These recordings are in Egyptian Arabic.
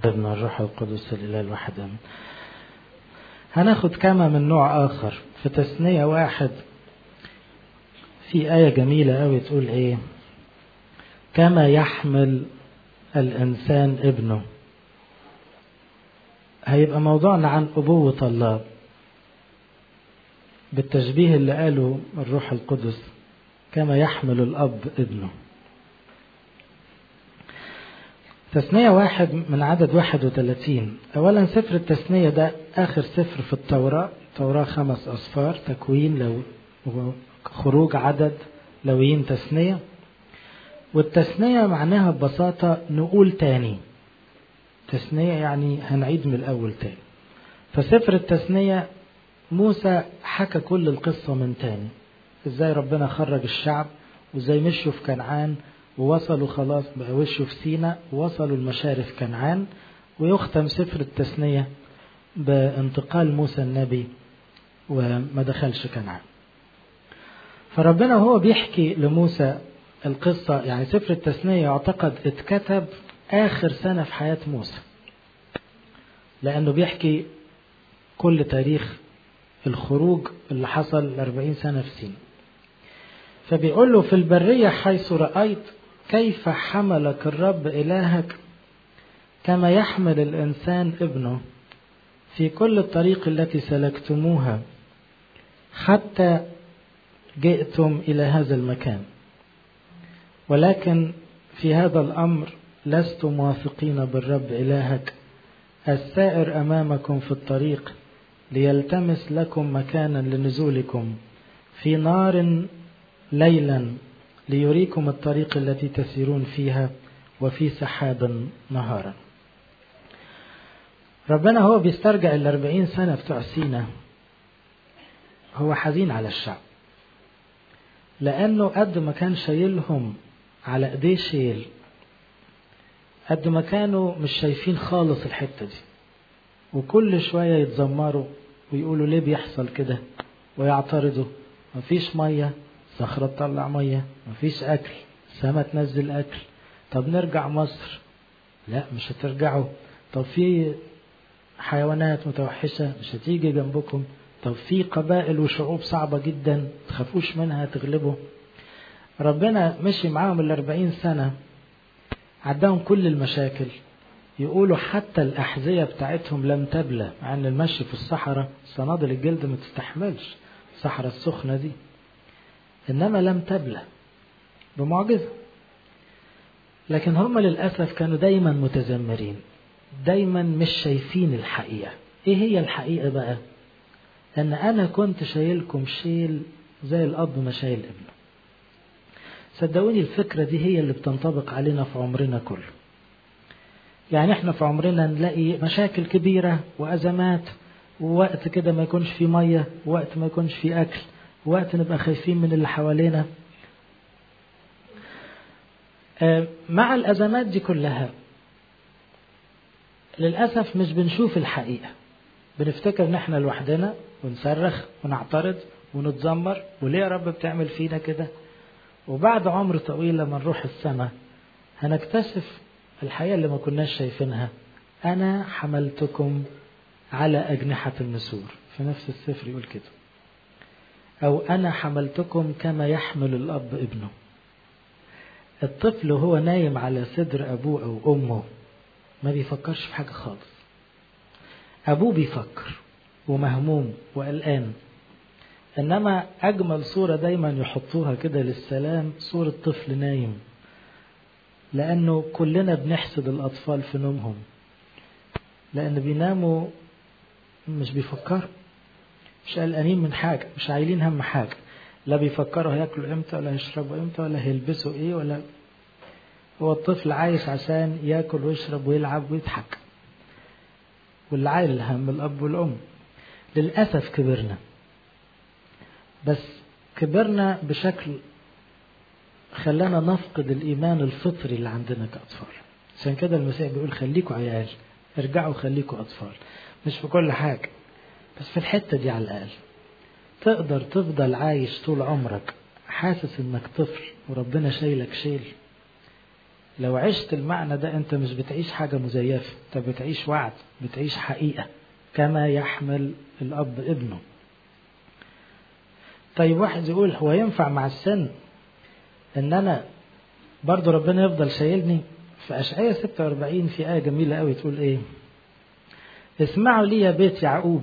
ابن الروح القدس الإله الواحد آمين هناخد كما من نوع آخر في تثنية واحد في آية جميلة أوي تقول إيه كما يحمل الإنسان ابنه هيبقى موضوعنا عن أبوة الله بالتشبيه اللي قاله الروح القدس كما يحمل الأب ابنه تثنية واحد من عدد واحد وثلاثين أولا سفر التثنية ده آخر سفر في التوراة التوراة خمس أصفار تكوين لو خروج عدد لويين تثنية والتثنية معناها ببساطة نقول تاني تثنية يعني هنعيد من الأول تاني فسفر التثنية موسى حكى كل القصة من تاني ازاي ربنا خرج الشعب وازاي مشوا في كنعان ووصلوا خلاص بقى وشوا في سينا ووصلوا المشارف كنعان ويختم سفر التثنية بانتقال موسى النبي وما دخلش كنعان فربنا هو بيحكي لموسى القصة يعني سفر التثنية يعتقد اتكتب آخر سنة في حياة موسى لأنه بيحكي كل تاريخ الخروج اللي حصل الأربعين سنة في سينا فبيقول له في البرية حيث رأيت كيف حملك الرب إلهك كما يحمل الإنسان ابنه في كل الطريق التي سلكتموها حتى جئتم إلى هذا المكان ولكن في هذا الأمر لستم واثقين بالرب إلهك السائر أمامكم في الطريق ليلتمس لكم مكانا لنزولكم في نار ليلا ليريكم الطريق التي تسيرون فيها وفي سحاب نهارا ربنا هو بيسترجع الأربعين سنة بتوع سينا هو حزين على الشعب لأنه قد ما كان شايلهم على ايديه شيل قد ما كانوا مش شايفين خالص الحتة دي وكل شوية يتذمروا ويقولوا ليه بيحصل كده ويعترضوا مفيش مية صخرة تطلع مية مفيش أكل سما تنزل أكل طب نرجع مصر لا مش هترجعوا طب في حيوانات متوحشة مش هتيجي جنبكم طب في قبائل وشعوب صعبة جدا تخافوش منها تغلبوا ربنا مشي معاهم الأربعين سنة عداهم كل المشاكل يقولوا حتى الأحذية بتاعتهم لم تبلى مع أن المشي في الصحراء صنادل الجلد ما تستحملش الصحراء السخنة دي إنما لم تبلى بمعجزة لكن هم للأسف كانوا دايما متذمرين دايما مش شايفين الحقيقة إيه هي الحقيقة بقى أن أنا كنت شايلكم شيل زي الأب ما شايل ابنه صدقوني الفكرة دي هي اللي بتنطبق علينا في عمرنا كله يعني احنا في عمرنا نلاقي مشاكل كبيرة وأزمات ووقت كده ما يكونش في مية ووقت ما يكونش في أكل ووقت نبقى خايفين من اللي حوالينا مع الأزمات دي كلها للأسف مش بنشوف الحقيقة بنفتكر ان احنا لوحدنا ونصرخ ونعترض ونتذمر وليه يا رب بتعمل فينا كده وبعد عمر طويل لما نروح السماء هنكتشف الحقيقة اللي ما كناش شايفينها أنا حملتكم على أجنحة النسور في نفس السفر يقول كده أو أنا حملتكم كما يحمل الأب ابنه الطفل هو نايم على صدر أبوه أو أمه ما بيفكرش في حاجة خالص أبوه بيفكر ومهموم وقلقان إنما أجمل صورة دايما يحطوها كده للسلام صورة طفل نايم لأنه كلنا بنحسد الأطفال في نومهم لأن بيناموا مش بيفكروا مش قلقانين من حاجة مش عايلين هم حاجة لا بيفكروا هياكلوا امتى ولا هيشربوا امتى ولا هيلبسوا ايه ولا هو الطفل عايش عشان ياكل ويشرب ويلعب ويضحك واللي عايل الهم الأب والأم للأسف كبرنا بس كبرنا بشكل خلانا نفقد الإيمان الفطري اللي عندنا كأطفال عشان كده المسيح بيقول خليكوا عيال ارجعوا خليكوا أطفال مش في كل حاجة بس في الحتة دي على الأقل تقدر تفضل عايش طول عمرك حاسس انك طفل وربنا شايلك شيل لو عشت المعنى ده انت مش بتعيش حاجة مزيفة انت بتعيش وعد بتعيش حقيقة كما يحمل الأب ابنه طيب واحد يقول هو ينفع مع السن ان انا برضو ربنا يفضل شايلني في أشعية 46 في آية جميلة قوي تقول ايه اسمعوا لي يا بيت يعقوب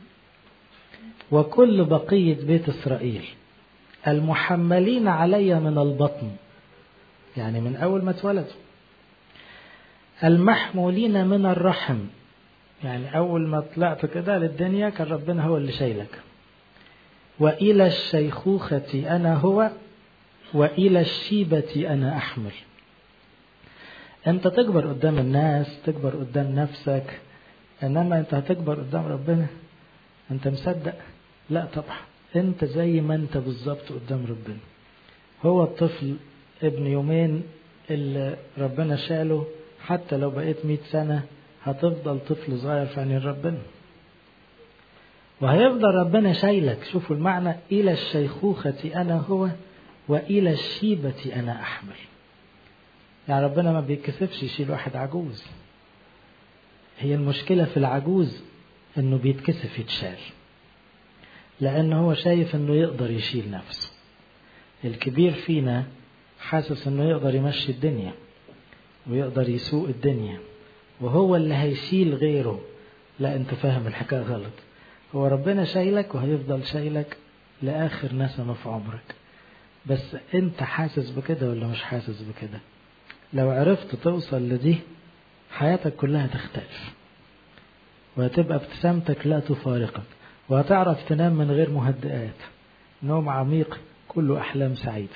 وكل بقية بيت إسرائيل المحملين علي من البطن يعني من أول ما اتولدوا المحمولين من الرحم يعني أول ما طلعت كده للدنيا كان ربنا هو اللي شايلك وإلى الشيخوخة أنا هو وإلى الشيبة أنا أحمل أنت تكبر قدام الناس تكبر قدام نفسك إنما أنت هتكبر قدام ربنا أنت مصدق لا طبعا أنت زي ما أنت بالظبط قدام ربنا هو الطفل ابن يومين اللي ربنا شاله حتى لو بقيت مئة سنة هتفضل طفل صغير في عين ربنا وهيفضل ربنا شايلك شوفوا المعنى إلى الشيخوخة أنا هو وإلى الشيبة أنا أحمل يعني ربنا ما بيتكسفش يشيل واحد عجوز هي المشكلة في العجوز انه بيتكسف يتشال لأنه هو شايف انه يقدر يشيل نفسه الكبير فينا حاسس انه يقدر يمشي الدنيا ويقدر يسوق الدنيا وهو اللي هيشيل غيره لا انت فاهم الحكاية غلط هو ربنا شايلك وهيفضل شايلك لآخر نسمة في عمرك بس انت حاسس بكده ولا مش حاسس بكده لو عرفت توصل لدي حياتك كلها تختلف وهتبقى ابتسامتك لا تفارقك وهتعرف تنام من غير مهدئات نوم عميق كله أحلام سعيدة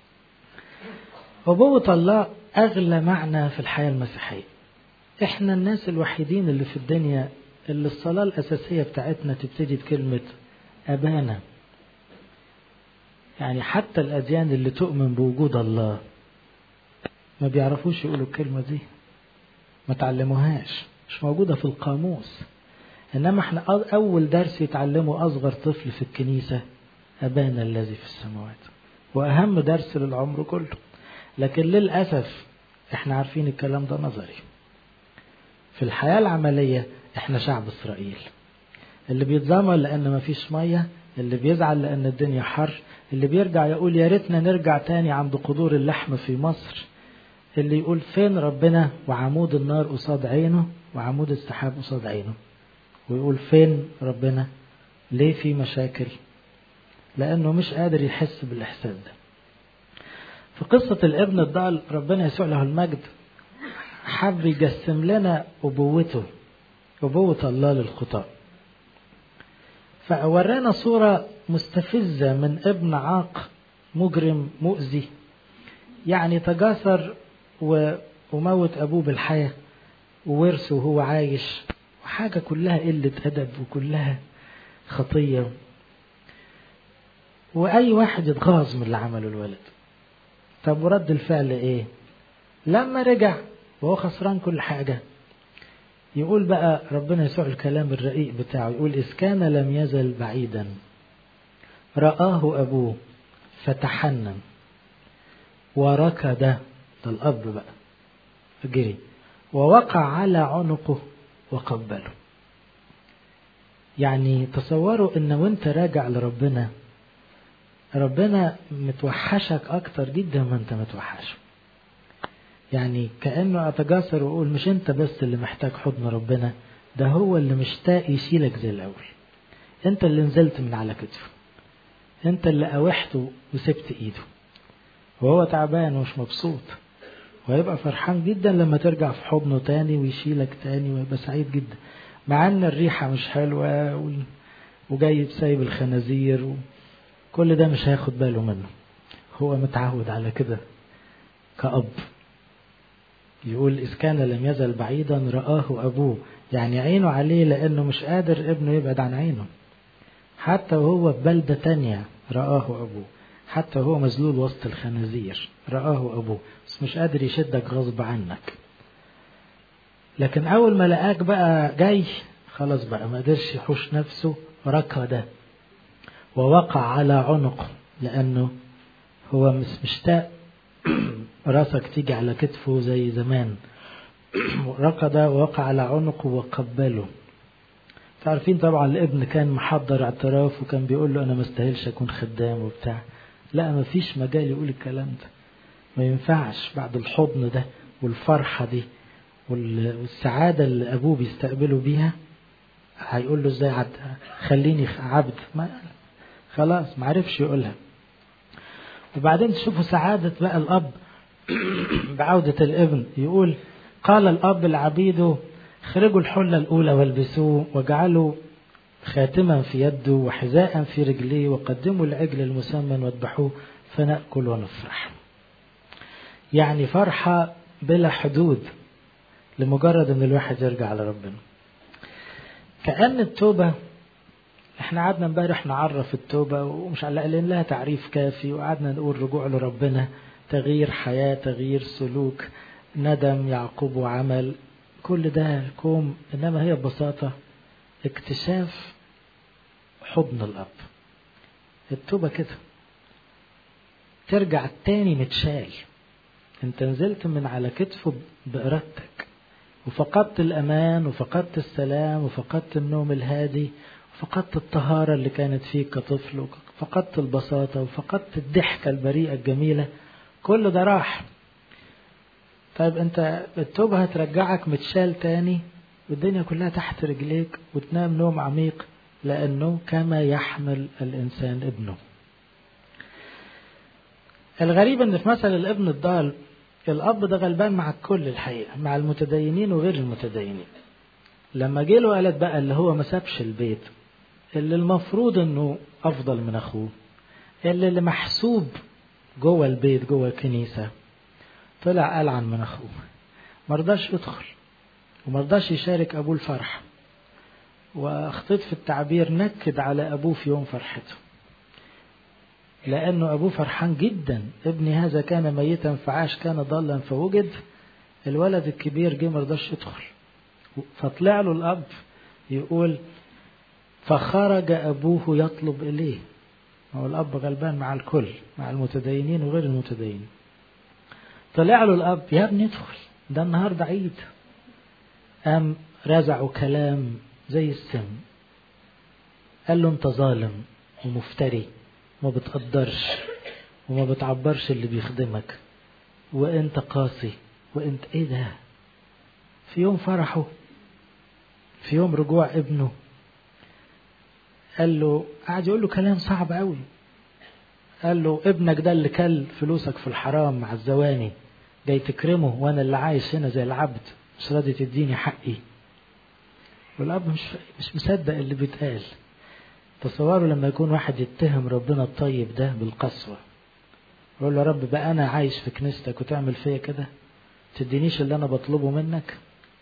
أبوة الله أغلى معنى في الحياة المسيحية إحنا الناس الوحيدين اللي في الدنيا اللي الصلاة الأساسية بتاعتنا تبتدي بكلمة أبانا يعني حتى الأديان اللي تؤمن بوجود الله ما بيعرفوش يقولوا الكلمة دي ما تعلموهاش مش موجودة في القاموس إنما احنا أول درس يتعلمه أصغر طفل في الكنيسة أبانا الذي في السماوات وأهم درس للعمر كله لكن للأسف احنا عارفين الكلام ده نظري في الحياة العملية احنا شعب إسرائيل اللي بيتذمر لأن مفيش مية اللي بيزعل لأن الدنيا حر اللي بيرجع يقول يا ريتنا نرجع تاني عند قدور اللحم في مصر اللي يقول فين ربنا وعمود النار قصاد عينه وعمود السحاب قصاد عينه ويقول فين ربنا ليه في مشاكل لأنه مش قادر يحس بالإحساس ده في قصة الابن الضال ربنا يسوع له المجد حب يجسم لنا أبوته أبوة الله للخطاة فورانا صورة مستفزة من ابن عاق مجرم مؤذي يعني تجاسر وموت أبوه بالحياة وورثه وهو عايش وحاجة كلها قلة أدب وكلها خطية وأي واحد يتغاظ من اللي عمله الولد طب ورد الفعل إيه لما رجع وهو خسران كل حاجة يقول بقى ربنا يسوع الكلام الرقيق بتاعه يقول إذ كان لم يزل بعيدا رآه أبوه فتحنن وركض ده الأب بقى جري ووقع على عنقه وقبله يعني تصوروا ان وانت راجع لربنا ربنا متوحشك اكتر جدا ما انت متوحشه يعني كأنه أتجاسر وأقول مش أنت بس اللي محتاج حضن ربنا ده هو اللي مشتاق يشيلك زي الأول أنت اللي نزلت من على كتفه أنت اللي أوحته وسبت إيده وهو تعبان ومش مبسوط وهيبقى فرحان جدا لما ترجع في حضنه تاني ويشيلك تاني ويبقى سعيد جدا مع ان الريحة مش حلوة وجاي سايب الخنازير كل ده مش هياخد باله منه هو متعود على كده كأب يقول إذ كان لم يزل بعيدا رآه أبوه يعني عينه عليه لأنه مش قادر ابنه يبعد عن عينه حتى وهو في بلدة تانية رآه أبوه حتى وهو مذلول وسط الخنازير رآه أبوه بس مش قادر يشدك غصب عنك لكن أول ما لقاك بقى جاي خلاص بقى ما قدرش يحوش نفسه ركض ووقع على عنقه لأنه هو مش مشتاق راسك تيجي على كتفه زي زمان ركض ووقع على عنقه وقبله تعرفين طبعا الابن كان محضر اعتراف وكان بيقول له انا ما استاهلش اكون خدام وبتاع لا ما فيش مجال يقول الكلام ده ما ينفعش بعد الحضن ده والفرحة دي والسعادة اللي أبوه بيستقبله بيها هيقول له ازاي عد خليني عبد ما خلاص ما عرفش يقولها وبعدين تشوفوا سعادة بقى الأب بعودة الابن يقول قال الأب لعبيده اخرجوا الحلة الأولى والبسوه واجعلوا خاتما في يده وحذاء في رجليه وقدموا العجل المسمن واذبحوه فنأكل ونفرح يعني فرحة بلا حدود لمجرد ان الواحد يرجع لربنا كأن التوبة احنا قعدنا امبارح نعرف التوبة ومش لاقيين لها تعريف كافي وقعدنا نقول رجوع لربنا تغيير حياة تغيير سلوك ندم يعقوب وعمل كل ده كوم انما هي ببساطة اكتشاف حضن الاب التوبة كده ترجع تاني متشال انت نزلت من على كتفه بإرادتك وفقدت الأمان وفقدت السلام وفقدت النوم الهادي وفقدت الطهارة اللي كانت فيك كطفل وفقدت البساطة وفقدت الضحكة البريئة الجميلة كل ده راح طيب انت التوبة هترجعك متشال تاني والدنيا كلها تحت رجليك وتنام نوم عميق لأنه كما يحمل الإنسان ابنه الغريب ان في مثل الابن الضال الاب ده غلبان مع الكل الحقيقه مع المتدينين وغير المتدينين لما جه له قالت بقى اللي هو ما سابش البيت اللي المفروض انه افضل من اخوه اللي اللي محسوب جوه البيت جوه الكنيسه طلع ألعن من اخوه مرضاش يدخل ومرضاش يشارك ابوه الفرح واخطيت في التعبير نكد على ابوه في يوم فرحته لأنه أبوه فرحان جدا ابني هذا كان ميتا فعاش كان ضالا فوجد الولد الكبير جه مرضاش يدخل فطلع له الأب يقول فخرج أبوه يطلب إليه هو الأب غلبان مع الكل مع المتدينين وغير المتدينين طلع له الأب يا ابني ادخل ده النهارده عيد قام رزعوا كلام زي السم قال له انت ظالم ومفتري ما بتقدرش وما بتعبرش اللي بيخدمك وانت قاسي وانت ايه ده في يوم فرحه في يوم رجوع ابنه قال له قعد يقول له كلام صعب قوي قال له ابنك ده اللي كل فلوسك في الحرام مع الزواني جاي تكرمه وانا اللي عايش هنا زي العبد مش راضي تديني حقي والاب مش مش مصدق اللي بيتقال تصوروا لما يكون واحد يتهم ربنا الطيب ده بالقسوة يقول له يا رب بقى أنا عايش في كنيستك وتعمل فيا كده تدينيش اللي أنا بطلبه منك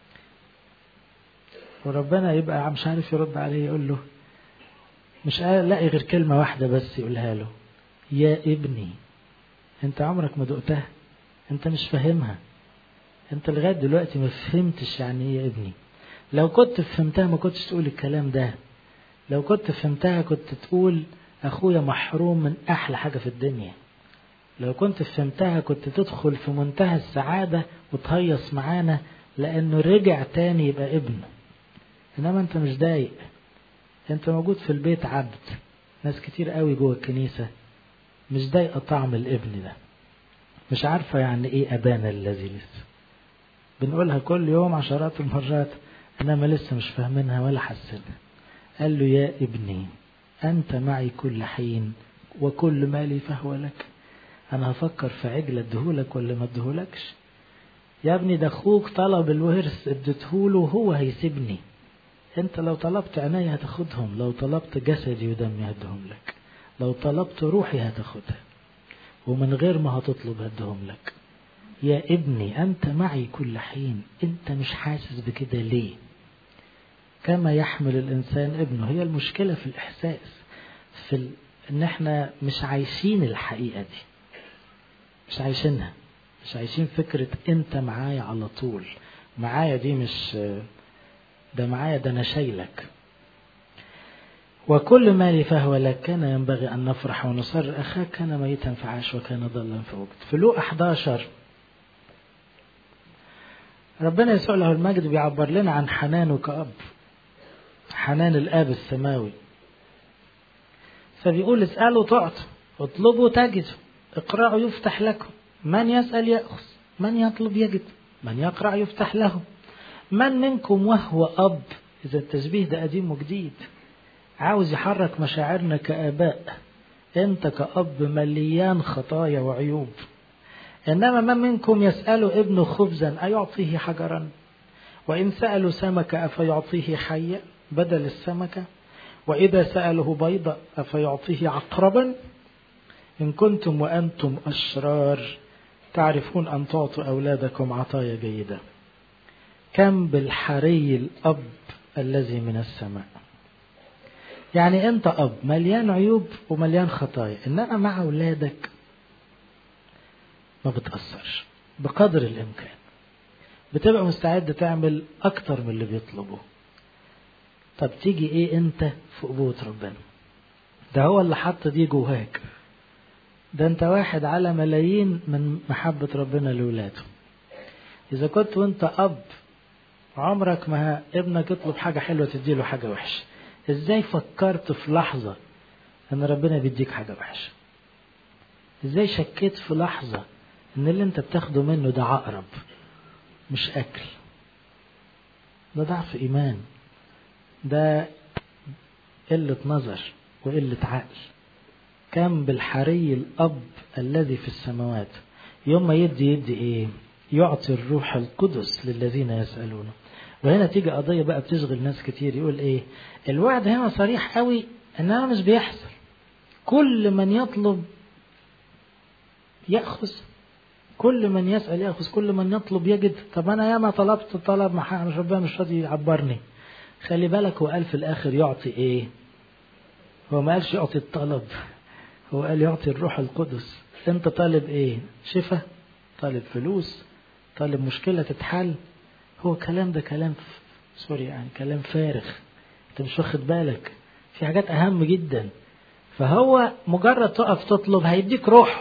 وربنا يبقى مش عارف يرد عليه يقول له مش لاقي غير كلمة واحدة بس يقولها له يا ابني انت عمرك ما دقتها انت مش فاهمها انت لغاية دلوقتي ما فهمتش يعني ايه يا ابني لو كنت فهمتها ما كنتش تقول الكلام ده لو كنت فهمتها كنت تقول أخويا محروم من أحلى حاجة في الدنيا لو كنت فهمتها كنت تدخل في منتهى السعادة وتهيص معانا لأنه رجع تاني يبقى ابن إنما أنت مش ضايق أنت موجود في البيت عبد ناس كتير قوي جوه الكنيسة مش ضايقة طعم الابن ده مش عارفة يعني إيه أبانا الذي لسه بنقولها كل يوم عشرات المرات إنما لسه مش فاهمينها ولا حاسينها قال له يا ابني أنت معي كل حين وكل مالي فهو لك أنا هفكر في عجل اديهولك ولا ما اديهولكش يا ابني ده أخوك طلب الورث اديتهوله وهو هيسيبني أنت لو طلبت عيني هتاخدهم لو طلبت جسدي ودمي هديهم لك لو طلبت روحي هتاخدها ومن غير ما هتطلب هديهم لك يا ابني أنت معي كل حين أنت مش حاسس بكده ليه كما يحمل الإنسان ابنه هي المشكلة في الإحساس في ال... إن إحنا مش عايشين الحقيقة دي مش عايشينها مش عايشين فكرة أنت معايا على طول معايا دي مش ده معايا ده أنا شايلك وكل مالي فهو لك كان ينبغي أن نفرح ونصر أخاك كان ميتا فعاش وكان ضلا فوجد في لوق 11 ربنا يسوع له المجد بيعبر لنا عن حنانه كأب حنان الآب السماوي فبيقول اسألوا تعطوا اطلبوا تجدوا اقرأوا يفتح لكم من يسأل يأخذ من يطلب يجد من يقرأ يفتح له من منكم وهو أب إذا التشبيه ده قديم وجديد عاوز يحرك مشاعرنا كآباء أنت كأب مليان خطايا وعيوب إنما من منكم يسأل ابنه خبزا أيعطيه حجرا وإن سألوا سمكة أفيعطيه حية بدل السمكة وإذا سأله بيضة أفيعطيه عقربا إن كنتم وأنتم أشرار تعرفون أن تعطوا أولادكم عطايا جيدة كم بالحري الأب الذي من السماء يعني أنت أب مليان عيوب ومليان خطايا إنما مع أولادك ما بتأثرش بقدر الإمكان بتبقى مستعد تعمل أكتر من اللي بيطلبه طب تيجي إيه أنت في قبوة ربنا ده هو اللي حط دي جواك ده أنت واحد على ملايين من محبة ربنا لولاده إذا كنت وأنت أب عمرك ما ابنك يطلب حاجة حلوة تديله حاجة وحشة ازاي فكرت في لحظة ان ربنا بيديك حاجة وحشة ازاي شكيت في لحظة ان اللي انت بتاخده منه ده عقرب مش اكل ده ضعف ايمان ده قلة نظر وقلة عقل كم بالحري الاب الذي في السماوات يوم ما يدي يدي ايه يعطي الروح القدس للذين يسألونه وهنا تيجي قضية بقى بتشغل ناس كتير يقول ايه الوعد هنا صريح قوي انها مش بيحصل كل من يطلب يأخذ كل من يسأل يأخذ كل من يطلب يجد طب أنا ياما طلبت طلب مش ربنا مش راضي يعبرني خلي بالك هو قال في الآخر يعطي إيه هو ما قالش يعطي الطلب هو قال يعطي الروح القدس أنت طالب إيه شفاء طالب فلوس طالب مشكلة تتحل هو الكلام ده كلام سوري يعني كلام فارغ انت مش واخد بالك في حاجات اهم جدا فهو مجرد تقف تطلب هيديك روح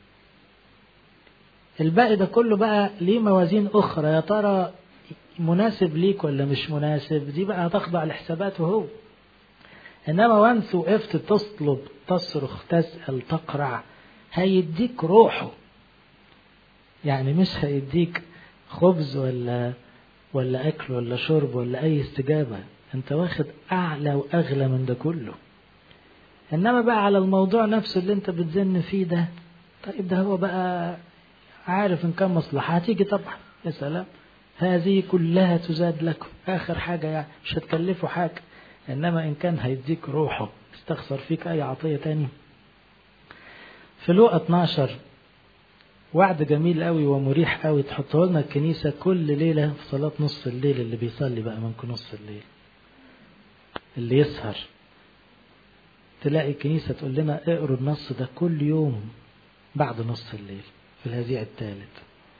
الباقي ده كله بقى ليه موازين اخرى يا ترى مناسب ليك ولا مش مناسب دي بقى هتخضع لحساباته هو انما وانس وقفت تطلب تصرخ تسأل تقرع هيديك روحه يعني مش هيديك خبز ولا ولا أكل ولا شرب ولا أي استجابة أنت واخد أعلى وأغلى من ده كله إنما بقى على الموضوع نفسه اللي أنت بتزن فيه ده طيب ده هو بقى عارف إن كان مصلحة هتيجي طبعا يا سلام هذه كلها تزاد لكم آخر حاجة يعني مش هتكلفوا حاجة إنما إن كان هيديك روحه استخسر فيك أي عطية تاني في لوقا 12 وعد جميل قوي ومريح قوي تحطه لنا الكنيسة كل ليلة في صلاة نص الليل اللي بيصلي بقى منكم نص الليل اللي يسهر تلاقي الكنيسة تقول لنا اقروا النص ده كل يوم بعد نص الليل في الهزيع الثالث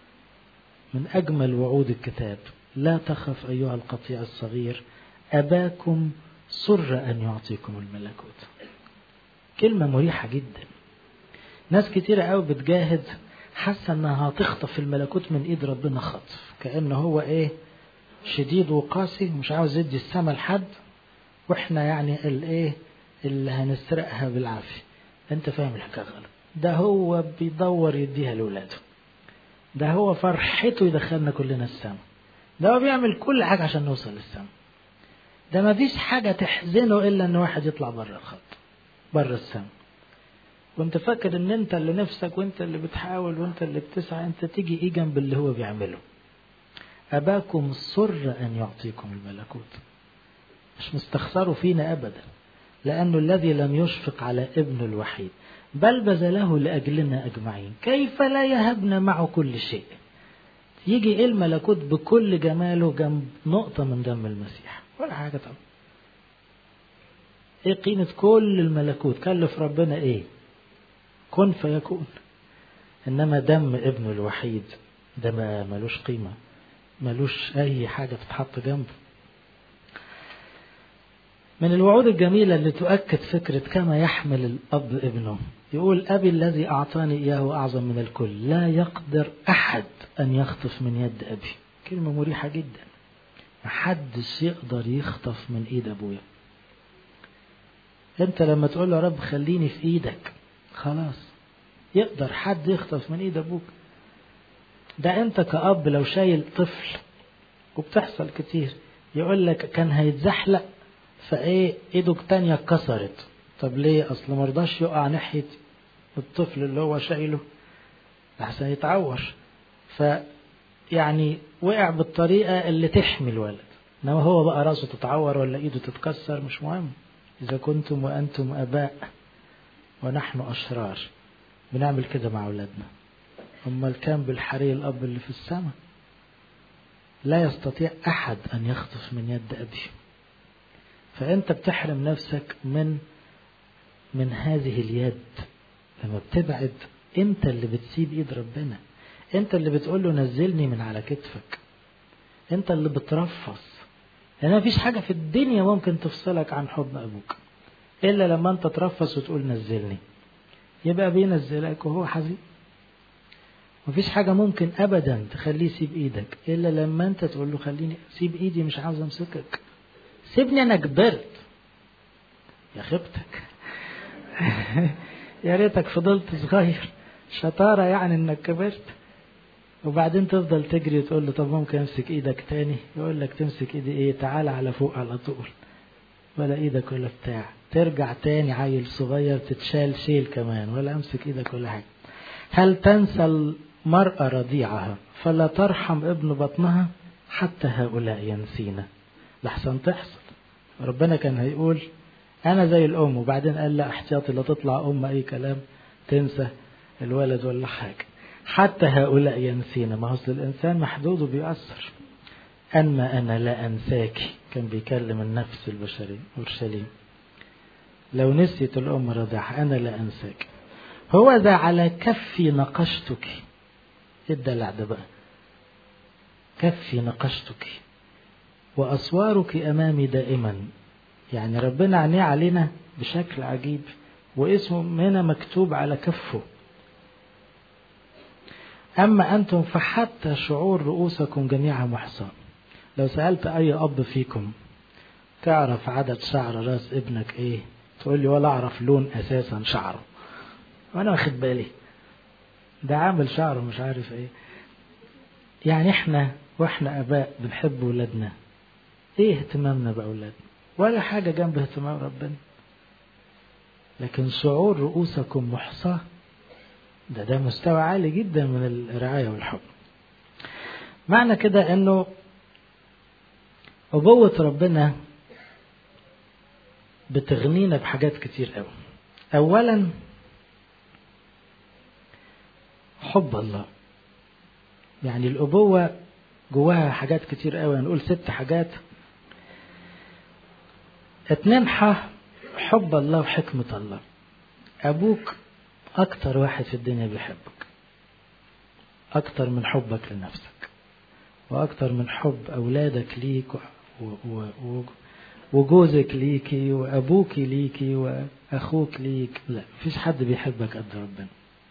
من أجمل وعود الكتاب لا تخف أيها القطيع الصغير أباكم سر أن يعطيكم الملكوت كلمة مريحة جدا ناس كتيرة قوي بتجاهد حاسة انها هتخطف الملكوت من ايد ربنا خطف كأنه هو ايه شديد وقاسي مش عاوز يدي السما لحد واحنا يعني الايه اللي هنسرقها بالعافية انت فاهم الحكاية غلط ده هو بيدور يديها لولاده ده هو فرحته يدخلنا كلنا السما ده هو بيعمل كل حاجة عشان نوصل للسما ده ما فيش حاجة تحزنه إلا إن واحد يطلع بره الخط بره السما وانت فاكر ان انت اللي نفسك وانت اللي بتحاول وانت اللي بتسعى انت تيجي ايه جنب اللي هو بيعمله اباكم سر ان يعطيكم الملكوت مش مستخسروا فينا ابدا لانه الذي لم يشفق على ابنه الوحيد بل بذله لاجلنا اجمعين كيف لا يهبنا معه كل شيء يجي ايه الملكوت بكل جماله جنب نقطة من دم المسيح ولا حاجة طبعا ايه قيمة كل الملكوت كلف ربنا ايه كن فيكون انما دم ابنه الوحيد ده ما ملوش قيمة ملوش اي حاجة تتحط جنبه من الوعود الجميلة اللي تؤكد فكرة كما يحمل الأب ابنه يقول أبي الذي أعطاني إياه أعظم من الكل لا يقدر أحد أن يخطف من يد أبي كلمة مريحة جدا محدش يقدر يخطف من ايد ابويا انت لما تقول له يا رب خليني في ايدك خلاص يقدر حد يخطف من ايد ابوك ده انت كأب لو شايل طفل وبتحصل كتير يقول لك كان هيتزحلق فايه ايده التانية اتكسرت طب ليه اصل مرضاش يقع ناحية الطفل اللي هو شايله لحسن يتعور ف يعني وقع بالطريقة اللي تحمي الولد انما هو بقى راسه تتعور ولا ايده تتكسر مش مهم اذا كنتم وانتم اباء ونحن اشرار بنعمل كده مع اولادنا امال كان بالحري الاب اللي في السماء لا يستطيع احد ان يخطف من يد ابيه فانت بتحرم نفسك من من هذه اليد لما بتبعد انت اللي بتسيب ايد ربنا انت اللي بتقول له نزلني من على كتفك انت اللي بترفص لان مفيش حاجة في الدنيا ممكن تفصلك عن حضن ابوك الا لما انت ترفص وتقول نزلني يبقى بينزلك وهو حزين مفيش حاجة ممكن ابدا تخليه يسيب ايدك الا لما انت تقول له خليني سيب ايدي مش عاوز امسكك سيبني انا كبرت يا خيبتك يا ريتك فضلت صغير شطارة يعني انك كبرت وبعدين تفضل تجري وتقول له طب ممكن امسك ايدك تاني يقول لك تمسك ايدي ايه تعال على فوق على طول ولا ايدك ولا بتاع ترجع تاني عيل صغير تتشال شيل كمان ولا امسك ايدك ولا حاجة هل تنسى المرأة رضيعها فلا ترحم ابن بطنها حتى هؤلاء ينسينا لحسن تحصل ربنا كان هيقول انا زي الام وبعدين قال لا احتياطي لا تطلع ام اي كلام تنسى الولد ولا حاجه حتى هؤلاء ينسينا ما هو الانسان محدود وبيأثر اما انا لا انساك كان بيكلم النفس البشريه اورشليم لو نسيت الام رضعها انا لا انساك هو ذا على كفي نقشتك ايه الدلع ده بقى كفي نقشتك واسوارك امامي دائما يعني ربنا عينيه علينا بشكل عجيب واسمه هنا مكتوب على كفه أما أنتم فحتى شعور رؤوسكم جميعا محصى لو سألت أي أب فيكم تعرف عدد شعر راس ابنك إيه تقول لي ولا أعرف لون أساسا شعره وأنا واخد بالي ده عامل شعره مش عارف إيه يعني إحنا وإحنا آباء بنحب ولادنا إيه اهتمامنا بأولادنا ولا حاجة جنب اهتمام ربنا لكن شعور رؤوسكم محصاة ده ده مستوى عالي جدا من الرعاية والحب معنى كده انه أبوة ربنا بتغنينا بحاجات كتير قوي أولا حب الله يعني الأبوة جواها حاجات كتير قوي هنقول ست حاجات اتنين حب الله وحكمة الله أبوك أكتر واحد في الدنيا بيحبك أكتر من حبك لنفسك وأكتر من حب أولادك ليك و... و... و... وجوزك ليكي وأبوك ليكي وأخوك ليك لا مفيش حد بيحبك قد ربنا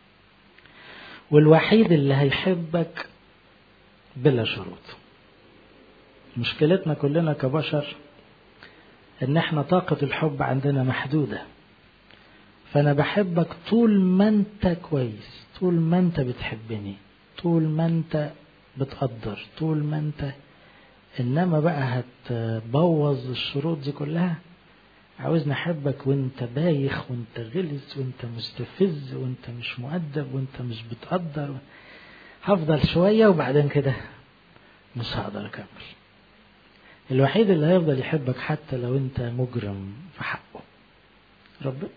والوحيد اللي هيحبك بلا شروط مشكلتنا كلنا كبشر ان احنا طاقة الحب عندنا محدودة فانا بحبك طول ما انت كويس طول ما انت بتحبني طول ما انت بتقدر طول ما انت انما بقى هتبوظ الشروط دي كلها عاوزني احبك وانت بايخ وانت غلس وانت مستفز وانت مش مؤدب وانت مش بتقدر هفضل شوية وبعدين كده مش هقدر اكمل الوحيد اللي هيفضل يحبك حتى لو انت مجرم في حقه ربنا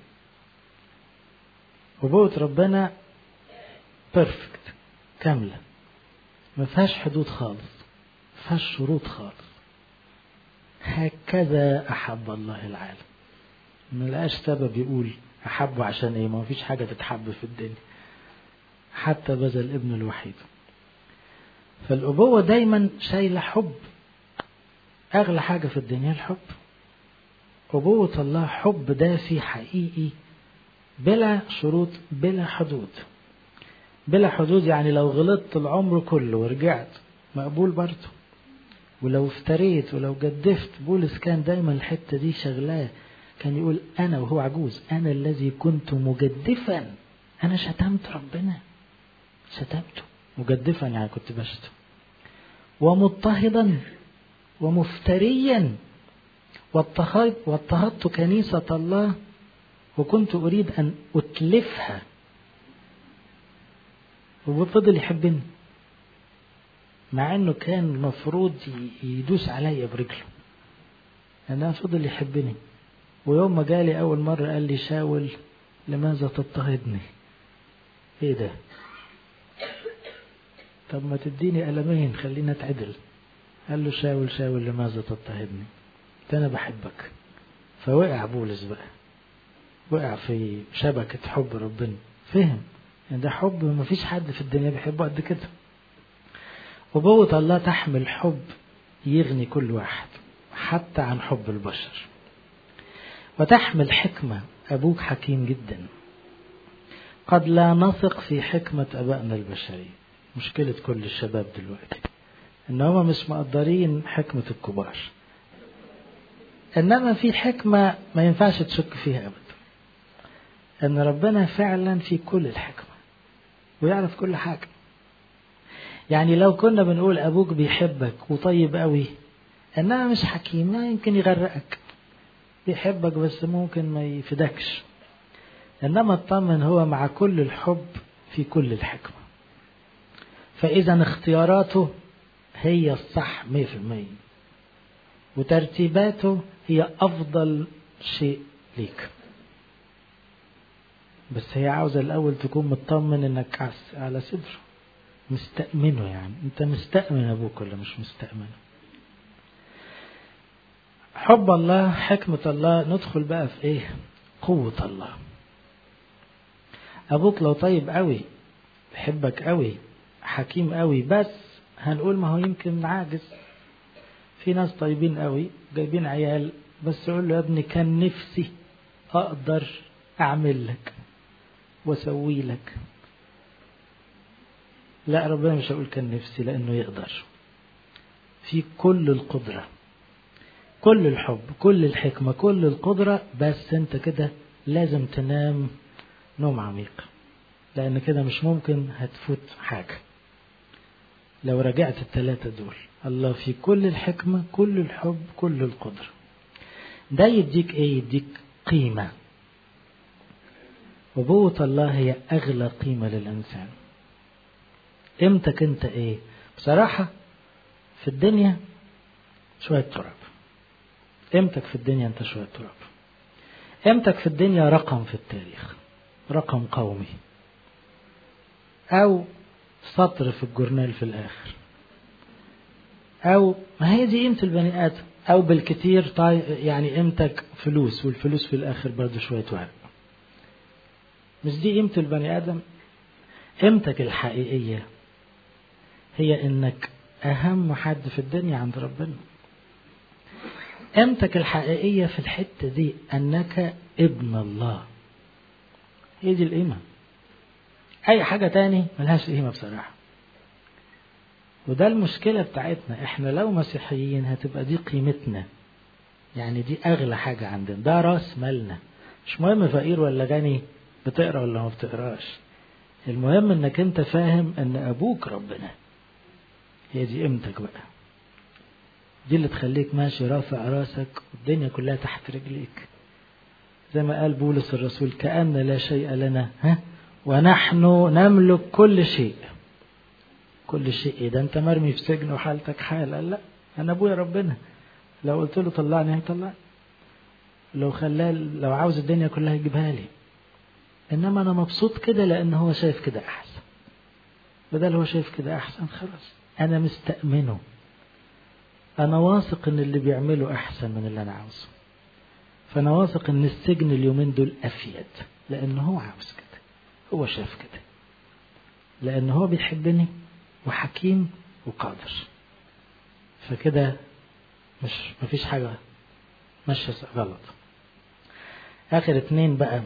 أبوة ربنا بيرفكت كاملة ما فيهاش حدود خالص ما فيهاش شروط خالص هكذا أحب الله العالم ما لقاش سبب يقول أحبه عشان إيه ما فيش حاجة تتحب في الدنيا حتى بذل ابنه الوحيد فالأبوة دايما شايلة حب أغلى حاجة في الدنيا الحب أبوة الله حب دافي حقيقي بلا شروط بلا حدود بلا حدود يعني لو غلطت العمر كله ورجعت مقبول برضه ولو افتريت ولو جدفت بولس كان دايما الحتة دي شغلاه كان يقول أنا وهو عجوز أنا الذي كنت مجدفا أنا شتمت ربنا شتمته مجدفا يعني كنت بشتم ومضطهدا ومفتريا واضطهدت كنيسة الله وكنت أريد أن أتلفها وفضل يحبني مع انه كان المفروض يدوس عليا برجله انا فضل يحبني ويوم ما جالي اول مرة قال لي شاول لماذا تضطهدني ايه ده طب ما تديني قلمين خلينا اتعدل قال له شاول شاول لماذا تضطهدني ده انا بحبك فوقع بولس بقى وقع في شبكة حب ربنا فهم يعني ده حب ما فيش حد في الدنيا بيحبه قد كده أبوة الله تحمل حب يغني كل واحد حتى عن حب البشر وتحمل حكمة أبوك حكيم جدا قد لا نثق في حكمة أبائنا البشرية مشكلة كل الشباب دلوقتي إن هم مش مقدرين حكمة الكبار إنما في حكمة ما ينفعش تشك فيها أبدا إن ربنا فعلا في كل الحكمة ويعرف كل حاجة يعني لو كنا بنقول أبوك بيحبك وطيب قوي إنما مش حكيم ما يمكن يغرقك بيحبك بس ممكن ما يفيدكش إنما اطمن هو مع كل الحب في كل الحكمة فإذا اختياراته هي الصح مية في المية وترتيباته هي أفضل شيء ليك بس هي عاوزة الأول تكون مطمن إنك على صدره مستأمنه يعني أنت مستأمن أبوك ولا مش مستأمنه حب الله حكمة الله ندخل بقى في إيه قوة الله أبوك لو طيب قوي بحبك قوي حكيم قوي بس هنقول ما هو يمكن عاجز في ناس طيبين قوي جايبين عيال بس يقول له يا ابني كان نفسي أقدر أعمل لك وأسوي لك لا ربنا مش هقول كان نفسي لأنه يقدر في كل القدرة كل الحب كل الحكمة كل القدرة بس انت كده لازم تنام نوم عميق لأن كده مش ممكن هتفوت حاجة لو رجعت الثلاثة دول الله في كل الحكمة كل الحب كل القدرة ده يديك ايه يديك قيمة وبوة الله هي أغلى قيمة للإنسان قيمتك انت ايه بصراحة في الدنيا شوية تراب قيمتك في الدنيا انت شوية تراب قيمتك في الدنيا رقم في التاريخ رقم قومي او سطر في الجورنال في الاخر او ما هي دي قيمة البني ادم او بالكتير طي... يعني قيمتك فلوس والفلوس في الاخر برضه شوية ورق مش دي قيمة البني ادم قيمتك الحقيقية هي انك اهم حد في الدنيا عند ربنا قيمتك الحقيقية في الحتة دي انك ابن الله هي دي القيمة اي حاجة تاني ملهاش قيمة بصراحة وده المشكلة بتاعتنا احنا لو مسيحيين هتبقى دي قيمتنا يعني دي اغلى حاجة عندنا ده راس مالنا مش مهم فقير ولا غني بتقرا ولا ما بتقراش المهم انك انت فاهم ان ابوك ربنا هي دي قيمتك بقى دي اللي تخليك ماشي رافع راسك والدنيا كلها تحت رجليك زي ما قال بولس الرسول كأن لا شيء لنا ها ونحن نملك كل شيء كل شيء إيه ده انت مرمي في سجن وحالتك حال قال لا انا ابويا ربنا لو قلت له طلعني هيطلعني لو خلاه لو عاوز الدنيا كلها يجيبها لي انما انا مبسوط كده لان هو شايف كده احسن بدل هو شايف كده احسن خلاص انا مستأمنه انا واثق ان اللي بيعمله احسن من اللي انا عاوزه فانا واثق ان السجن اليومين دول افيد لان هو عاوز كده هو شاف كده لان هو بيحبني وحكيم وقادر فكده مش مفيش حاجة ماشية غلط آخر اتنين بقى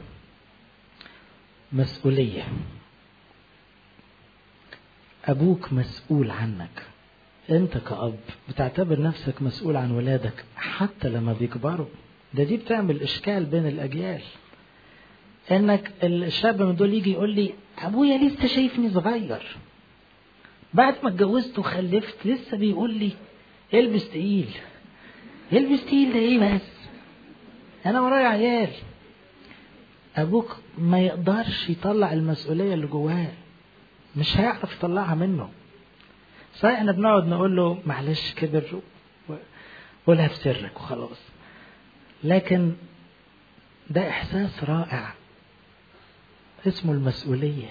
مسؤولية أبوك مسؤول عنك انت كأب بتعتبر نفسك مسؤول عن ولادك حتى لما بيكبروا ده دي بتعمل اشكال بين الاجيال انك الشاب من دول يجي يقول لي ابويا لسه شايفني صغير بعد ما اتجوزت وخلفت لسه بيقول لي البس تقيل البس تقيل ده ايه بس انا ورايا عيال ابوك ما يقدرش يطلع المسؤوليه اللي جواه مش هيعرف يطلعها منه صحيح احنا بنقعد نقول له معلش كبر قولها في سرك وخلاص لكن ده احساس رائع اسمه المسؤوليه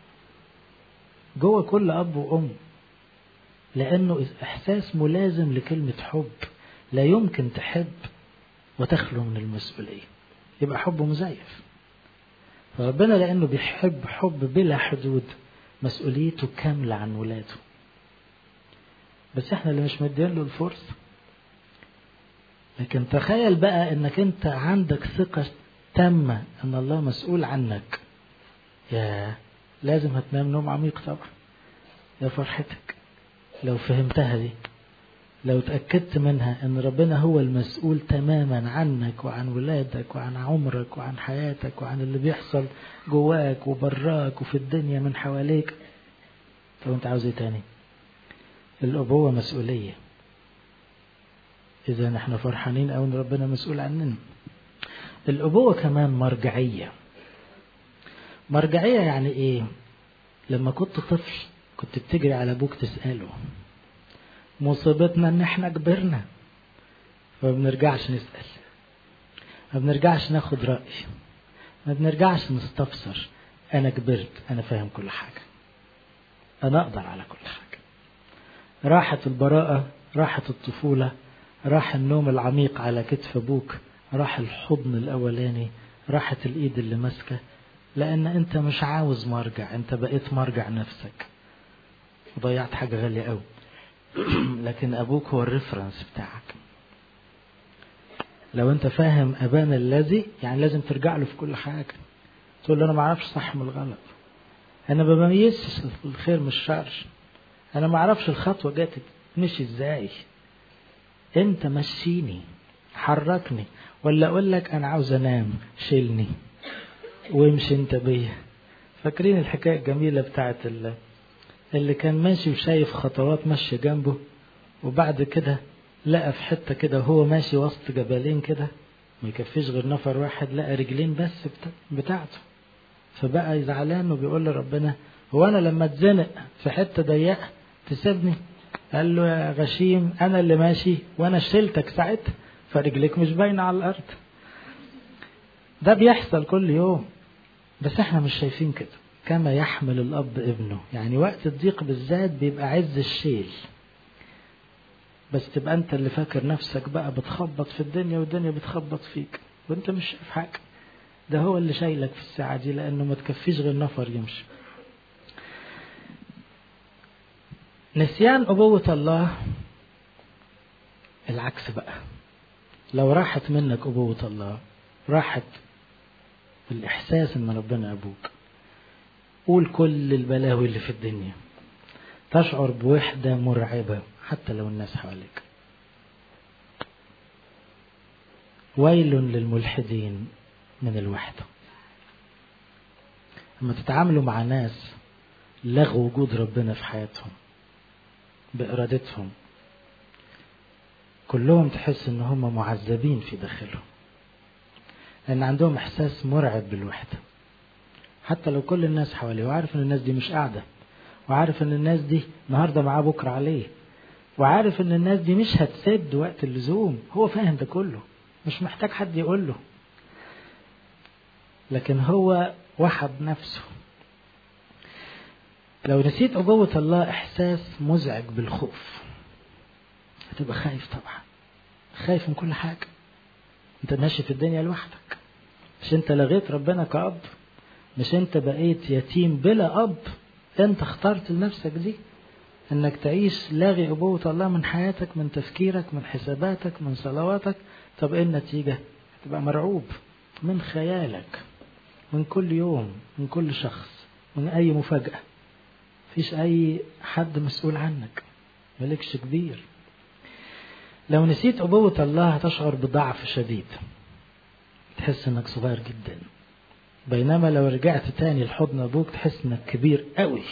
جوه كل اب وام لانه احساس ملازم لكلمه حب لا يمكن تحب وتخلو من المسؤوليه يبقى حب مزيف فربنا لانه بيحب حب بلا حدود مسؤوليته كامله عن ولاده بس احنا اللي مش مدين له الفرصه لكن تخيل بقى انك انت عندك ثقه تامه ان الله مسؤول عنك يا لازم هتنام نوم عميق طبعا يا فرحتك لو فهمتها دي لو تأكدت منها ان ربنا هو المسؤول تماما عنك وعن ولادك وعن عمرك وعن حياتك وعن اللي بيحصل جواك وبراك وفي الدنيا من حواليك طب انت عاوز ايه تاني الأبوة مسؤولية إذا نحن فرحانين أو إن ربنا مسؤول عننا الأبوة كمان مرجعية مرجعية يعني إيه لما كنت طفل كنت بتجري على أبوك تسأله مصيبتنا إن إحنا كبرنا فما بنرجعش نسأل ما بنرجعش ناخد رأي ما بنرجعش نستفسر أنا كبرت أنا فاهم كل حاجة أنا أقدر على كل حاجة راحت البراءة راحت الطفولة راح النوم العميق على كتف أبوك راح الحضن الأولاني راحت الإيد اللي ماسكة لأن أنت مش عاوز مرجع أنت بقيت مرجع نفسك وضيعت حاجة غالية أوي لكن أبوك هو الريفرنس بتاعك لو أنت فاهم أبانا الذي يعني لازم ترجع له في كل حاجة تقول له أنا ما أعرفش صح من الغلط أنا ما بميزش الخير من الشر أنا ما أعرفش الخطوة جت مشي إزاي أنت مشيني حركني ولا أقول لك أنا عاوز أنام شيلني وامشي أنت بيا فاكرين الحكاية الجميلة بتاعت اللي كان ماشي وشايف خطوات ماشية جنبه وبعد كده لقى في حتة كده وهو ماشي وسط جبلين كده ما يكفيش غير نفر واحد لقى رجلين بس بتاعته فبقى زعلان وبيقول لربنا هو انا لما اتزنق في حته ضيقه تسيبني قال له يا غشيم انا اللي ماشي وانا شلتك ساعتها فرجلك مش باينه على الارض ده بيحصل كل يوم بس احنا مش شايفين كده كما يحمل الاب ابنه يعني وقت الضيق بالذات بيبقى عز الشيل بس تبقى انت اللي فاكر نفسك بقى بتخبط في الدنيا والدنيا بتخبط فيك وانت مش شايف حاجه ده هو اللي شايلك في الساعه دي لانه ما تكفيش غير نفر يمشي نسيان أبوة الله العكس بقى لو راحت منك أبوة الله راحت الإحساس إن ربنا أبوك قول كل البلاوي اللي في الدنيا تشعر بوحدة مرعبة حتى لو الناس حواليك ويل للملحدين من الوحدة لما تتعاملوا مع ناس لغوا وجود ربنا في حياتهم بإرادتهم كلهم تحس ان هم معذبين في داخلهم لان عندهم احساس مرعب بالوحده حتى لو كل الناس حواليه وعارف ان الناس دي مش قاعده وعارف ان الناس دي النهارده معاه بكره عليه وعارف ان الناس دي مش هتسد وقت اللزوم هو فاهم ده كله مش محتاج حد يقول له لكن هو وحد نفسه لو نسيت أبوة الله إحساس مزعج بالخوف هتبقى خايف طبعا خايف من كل حاجة أنت ماشي في الدنيا لوحدك مش أنت لغيت ربنا كأب مش أنت بقيت يتيم بلا أب أنت اخترت لنفسك دي انك تعيش لاغي ابوة الله من حياتك من تفكيرك من حساباتك من صلواتك طب ايه النتيجة تبقى مرعوب من خيالك من كل يوم من كل شخص من اي مفاجأة مفيش اي حد مسؤول عنك مالكش كبير لو نسيت أبوة الله هتشعر بضعف شديد تحس انك صغير جدا بينما لو رجعت تاني لحضن ابوك تحس انك كبير قوي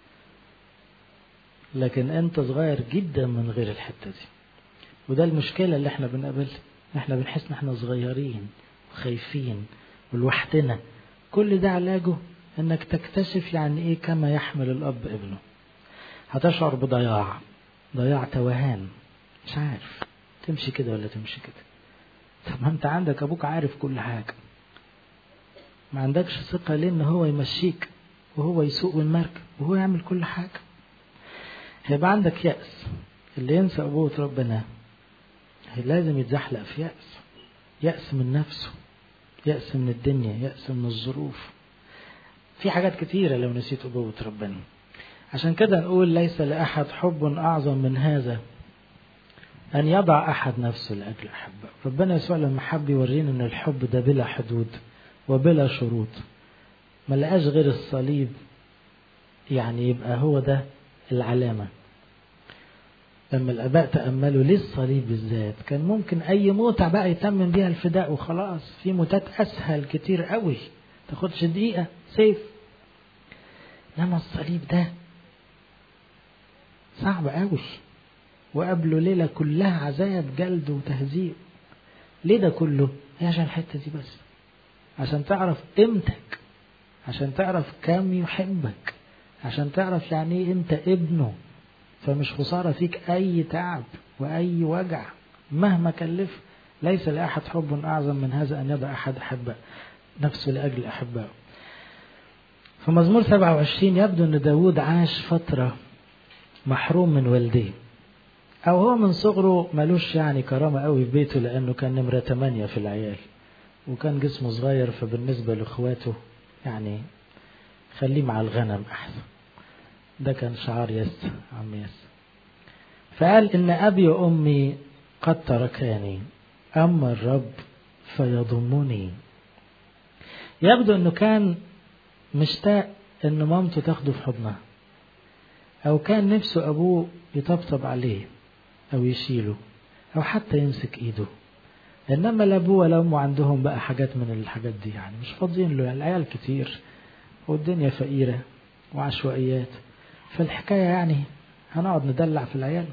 لكن انت صغير جدا من غير الحتة دي وده المشكلة اللي احنا بنقابلها احنا بنحس ان احنا صغيرين وخايفين ولوحدنا كل ده علاجه انك تكتشف يعني ايه كما يحمل الاب ابنه هتشعر بضياع ضياع توهان مش عارف تمشي كده ولا تمشي كده طب ما انت عندك ابوك عارف كل حاجة ما عندكش ثقة ليه ان هو يمشيك وهو يسوق المركب وهو يعمل كل حاجة هيبقى عندك يأس اللي ينسى أبوة ربنا لازم يتزحلق في يأس يأس من نفسه يأس من الدنيا يأس من الظروف في حاجات كتيرة لو نسيت أبوة ربنا عشان كده نقول ليس لأحد حب أعظم من هذا أن يضع أحد نفسه لأجل أحبه ربنا يسوع لما حب يورينا أن الحب ده بلا حدود وبلا شروط ما لقاش غير الصليب يعني يبقى هو ده العلامة لما الآباء تأملوا ليه الصليب بالذات كان ممكن أي موتة بقى يتمم بيها الفداء وخلاص في موتات أسهل كتير قوي تاخدش دقيقة سيف إنما الصليب ده صعب قوي وقبله ليلة كلها عذاب جلد وتهذيب ليه ده كله؟ هي عشان الحتة دي بس عشان تعرف قيمتك عشان تعرف كم يحبك عشان تعرف يعني ايه انت ابنه فمش خسارة فيك أي تعب وأي وجع مهما كلف ليس لأحد حب أعظم من هذا أن يضع أحد أحبه نفسه لأجل أحبائه في مزمور 27 يبدو أن داود عاش فترة محروم من والديه أو هو من صغره ملوش يعني كرامة قوي في بيته لأنه كان نمرة 8 في العيال وكان جسمه صغير فبالنسبة لإخواته يعني خليه مع الغنم أحسن ده كان شعار يس عم يس فقال إن أبي وأمي قد تركاني أما الرب فيضمني يبدو أنه كان مشتاق أن مامته تاخده في حضنها أو كان نفسه أبوه يطبطب عليه أو يشيله أو حتى يمسك إيده إنما لا أبوه ولا أمه عندهم بقى حاجات من الحاجات دي يعني مش فاضيين له يعني العيال كتير والدنيا فقيرة وعشوائيات فالحكاية يعني هنقعد ندلع في العيال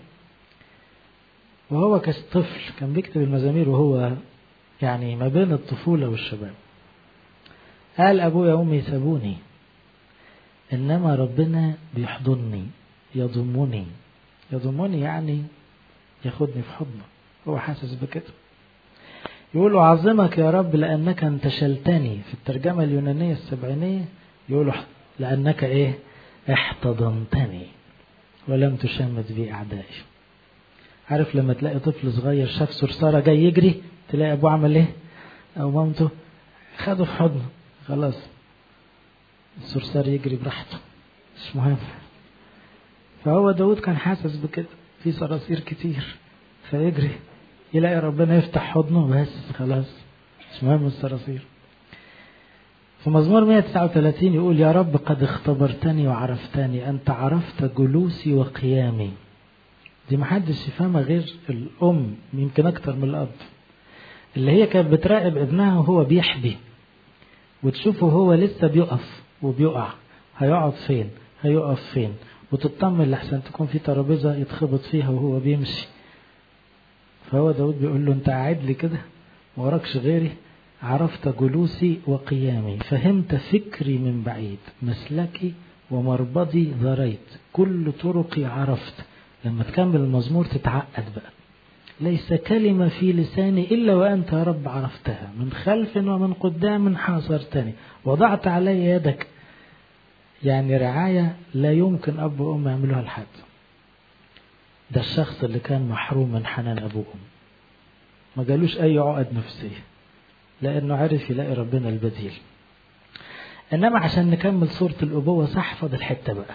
وهو كطفل كان بيكتب المزامير وهو يعني ما بين الطفولة والشباب قال أبويا وأمي سابوني إنما ربنا بيحضني يضمني يضمني يعني ياخدني في حضنه هو حاسس بكده يقول أعظمك يا رب لأنك انتشلتني في الترجمة اليونانية السبعينية يقول لأنك إيه احتضنتني ولم تشمت بي أعدائي عارف لما تلاقي طفل صغير شاف صرصارة جاي يجري تلاقي أبوه عمل إيه أو مامته خده في حضنه خلاص الصرصار يجري براحته مش مهم فهو داود كان حاسس بكده في صراصير كتير فيجري يلاقي ربنا يفتح حضنه بس خلاص مش مهم الصراصير في مزمور 139 يقول يا رب قد اختبرتني وعرفتني أنت عرفت جلوسي وقيامي دي محدش يفهمها غير الأم يمكن أكتر من الأب اللي هي كانت بتراقب ابنها وهو بيحبي وتشوفه هو لسه بيقف وبيقع هيقعد فين هيقف فين وتطمن لحسن تكون في ترابيزة يتخبط فيها وهو بيمشي فهو داود بيقول له انت قاعد لي كده وراكش غيري عرفت جلوسي وقيامي فهمت فكري من بعيد مسلكي ومربضي ذريت كل طرقي عرفت لما تكمل المزمور تتعقد بقى ليس كلمة في لساني إلا وأنت يا رب عرفتها من خلف ومن قدام حاصرتني وضعت علي يدك يعني رعاية لا يمكن أب وأم يعملوها لحد ده الشخص اللي كان محروم من حنان أبوه وأم ما جالوش أي عقد نفسية لأنه عرف يلاقي ربنا البديل إنما عشان نكمل صورة الأبوة صح فاضل حتة بقى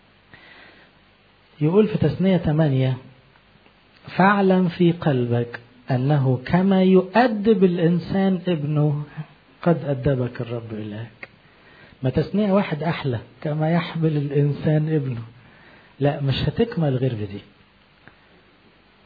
يقول في تثنية ثمانية فاعلم في قلبك أنه كما يؤدب الإنسان ابنه قد أدبك الرب إلهك ما تثنية واحد أحلى كما يحمل الإنسان ابنه لا مش هتكمل غير بدي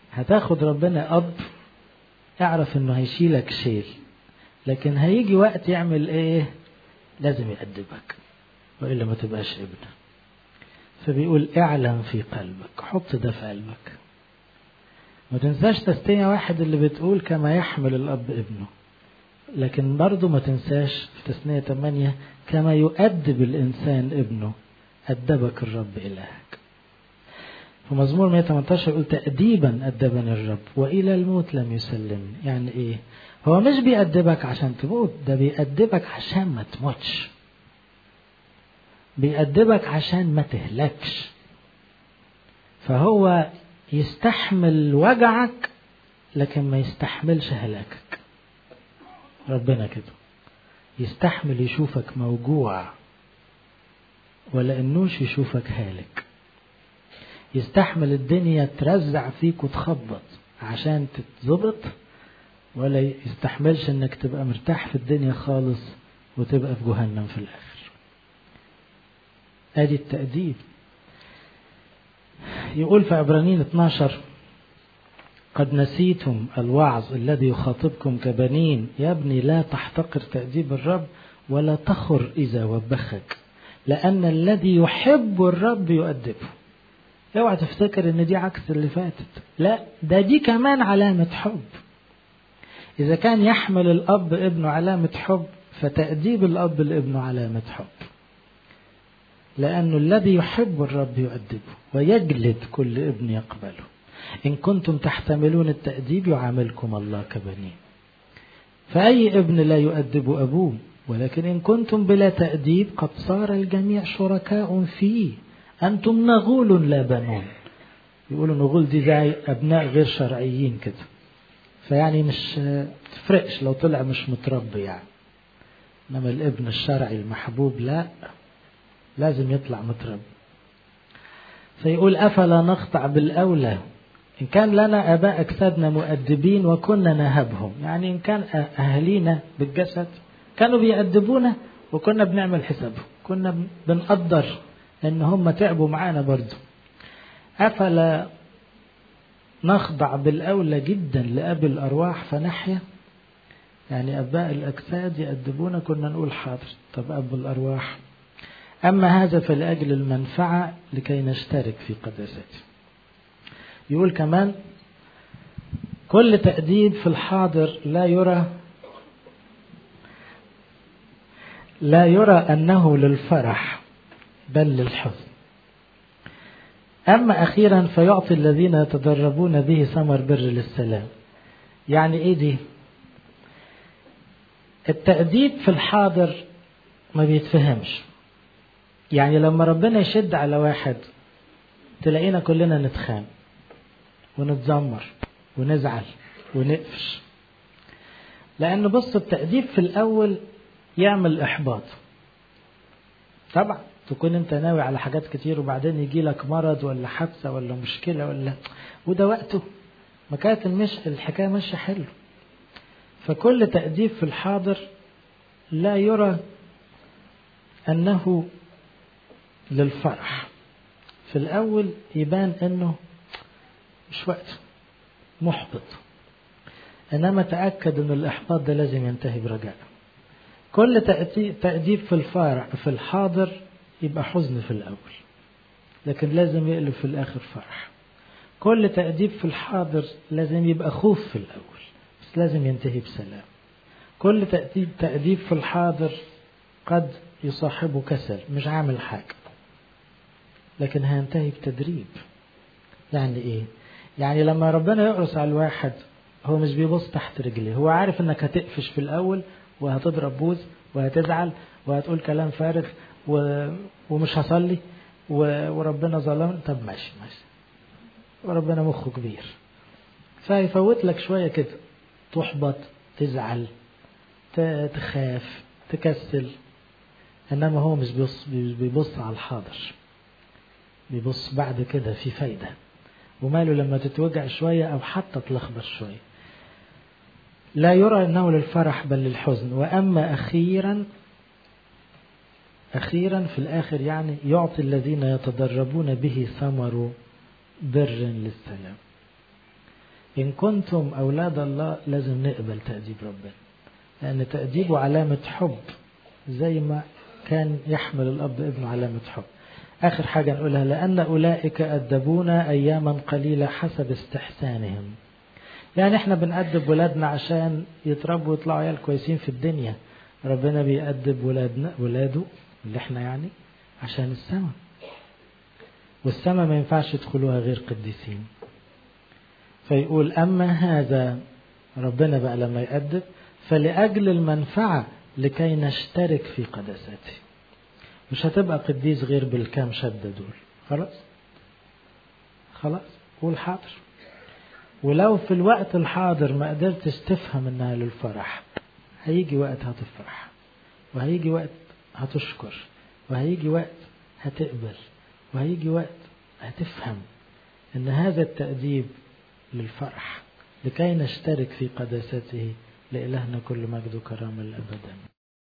هتاخد ربنا أب اعرف انه هيشيلك شيل لكن هيجي وقت يعمل ايه لازم يأدبك وإلا ما تبقاش ابن فبيقول اعلم في قلبك حط ده في قلبك ما تنساش تستنى واحد اللي بتقول كما يحمل الأب ابنه لكن برضه ما تنساش في تثنية 8 كما يؤدب الإنسان ابنه أدبك الرب إلهك في مزمور 118 يقول تأديبا أدبني الرب وإلى الموت لم يسلمني يعني إيه هو مش بيأدبك عشان تموت ده بيأدبك عشان ما تموتش بيأدبك عشان ما تهلكش فهو يستحمل وجعك لكن ما يستحملش هلاكك ربنا كده يستحمل يشوفك موجوع ولا انوش يشوفك هالك يستحمل الدنيا ترزع فيك وتخبط عشان تتظبط ولا يستحملش انك تبقى مرتاح في الدنيا خالص وتبقى في جهنم في الاخر ادي التأديب يقول في عبرانيين 12 قد نسيتم الوعظ الذي يخاطبكم كبنين يا ابني لا تحتقر تأديب الرب ولا تخر إذا وبخك لأن الذي يحب الرب يؤدبه اوعى تفتكر ان دي عكس اللي فاتت لا ده دي كمان علامة حب إذا كان يحمل الأب ابنه علامة حب فتأديب الأب لابنه علامة حب لأنه الذي يحب الرب يؤدبه ويجلد كل ابن يقبله إن كنتم تحتملون التأديب يعاملكم الله كبنين فأي ابن لا يؤدب أبوه ولكن إن كنتم بلا تأديب قد صار الجميع شركاء فيه أنتم نغول لا بنون يقولوا نغول دي زي أبناء غير شرعيين كده فيعني مش تفرقش لو طلع مش متربي يعني إنما الابن الشرعي المحبوب لا لازم يطلع متربي فيقول أفلا نقطع بالأولى إن كان لنا آباء أجسادنا مؤدبين وكنا نهبهم يعني إن كان أهالينا بالجسد كانوا بيأدبونا وكنا بنعمل حسابهم كنا بنقدر إن هم تعبوا معانا برضو أفلا نخضع بالأولى جدا لأب الأرواح فنحيا يعني أباء الأجساد يأدبونا كنا نقول حاضر طب أب الأرواح أما هذا فلأجل المنفعة لكي نشترك في قداسته يقول كمان كل تأديب في الحاضر لا يرى لا يرى أنه للفرح بل للحزن أما أخيرا فيعطي الذين يتدربون به ثمر بر للسلام يعني إيه دي التأديب في الحاضر ما بيتفهمش يعني لما ربنا يشد على واحد تلاقينا كلنا نتخان ونتذمر ونزعل ونقفش لأن بص التأديب في الأول يعمل إحباط طبعا تكون انت ناوي على حاجات كتير وبعدين يجي لك مرض ولا حادثة ولا مشكلة ولا وده وقته ما كانت المش... الحكاية ماشية حلو فكل تأديب في الحاضر لا يرى أنه للفرح في الأول يبان أنه مش وقت محبط إنما تأكد أن الإحباط ده لازم ينتهي برجاء كل تأديب في الفرح في الحاضر يبقى حزن في الأول لكن لازم يقلب في الآخر فرح كل تأديب في الحاضر لازم يبقى خوف في الأول بس لازم ينتهي بسلام كل تأديب تأديب في الحاضر قد يصاحبه كسل مش عامل حاجة لكن هينتهي بتدريب يعني ايه يعني لما ربنا يقرص على الواحد هو مش بيبص تحت رجليه هو عارف انك هتقفش في الاول وهتضرب بوز وهتزعل وهتقول كلام فارغ و... ومش هصلي و... وربنا ظلم طب ماشي ماشي وربنا مخه كبير فيفوت لك شوية كده تحبط تزعل ت... تخاف تكسل انما هو مش بيبص بيبص على الحاضر بيبص بعد كده في فايدة وماله لما تتوجع شوية أو حتى تلخبط شوية لا يرى أنه للفرح بل للحزن وأما أخيرا أخيرا في الآخر يعني يعطي الذين يتدربون به ثمر بر للسلام إن كنتم أولاد الله لازم نقبل تأديب ربنا لأن تأديبه علامة حب زي ما كان يحمل الأب ابنه علامة حب آخر حاجة نقولها لأن أولئك أدبونا أياما قليلة حسب استحسانهم يعني احنا بنأدب ولادنا عشان يتربوا ويطلعوا عيال كويسين في الدنيا ربنا بيأدب ولادنا ولاده اللي احنا يعني عشان السماء والسماء ما ينفعش يدخلوها غير قديسين فيقول أما هذا ربنا بقى لما يأدب فلأجل المنفعة لكي نشترك في قداسته مش هتبقى قديس غير بالكام شدة دول خلاص خلاص قول حاضر ولو في الوقت الحاضر ما قدرتش تفهم انها للفرح هيجي وقت هتفرح وهيجي وقت هتشكر وهيجي وقت هتقبل وهيجي وقت هتفهم ان هذا التأديب للفرح لكي نشترك في قداسته لإلهنا كل مجد وكرامة الأبدا